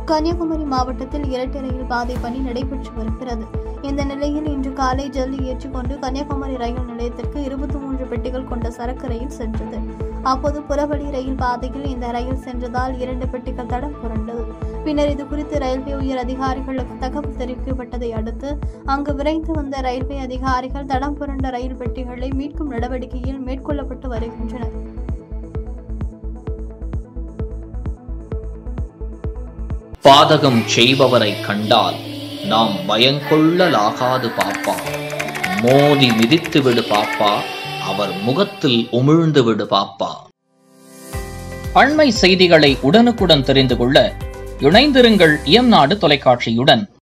கன்னியாகுமரி மாவட்டத்தில் இரட்டை ரயில் பாதை பணி நடைபெற்று வருகிறது இந்த நிலையில் இன்று காலை ஜல்லி ஏற்றிக்கொண்டு கன்னியாகுமரி ரயில் நிலையத்திற்கு இருபத்தி மூன்று பெட்டிகள் கொண்ட சரக்கு ரயில் சென்றது அப்போது புறவழி ரயில் பாதையில் இந்த ரயில் சென்றதால் இரண்டு பெட்டிகள் தடம் புரண்டது பின்னர் இது குறித்து ரயில்வே உயர் அதிகாரிகளுக்கு தகவல் தெரிவிக்கப்பட்டதை அடுத்து அங்கு விரைந்து வந்த ரயில்வே அதிகாரிகள் தடம் புரண்ட ரயில் பெட்டிகளை மீட்கும் நடவடிக்கையில் மேற்கொள்ளப்பட்டு வருகின்றனர் பாதகம் செய்பவரை கண்டால் நாம் பயங்கொள்ளலாகாது பாப்பா மோதி மிதித்து விடு பாப்பா அவர் முகத்தில் உமிழ்ந்து விடு பாப்பா அண்மை செய்திகளை உடனுக்குடன் தெரிந்து கொள்ள இணைந்திருங்கள் இயம்நாடு தொலைக்காட்சியுடன்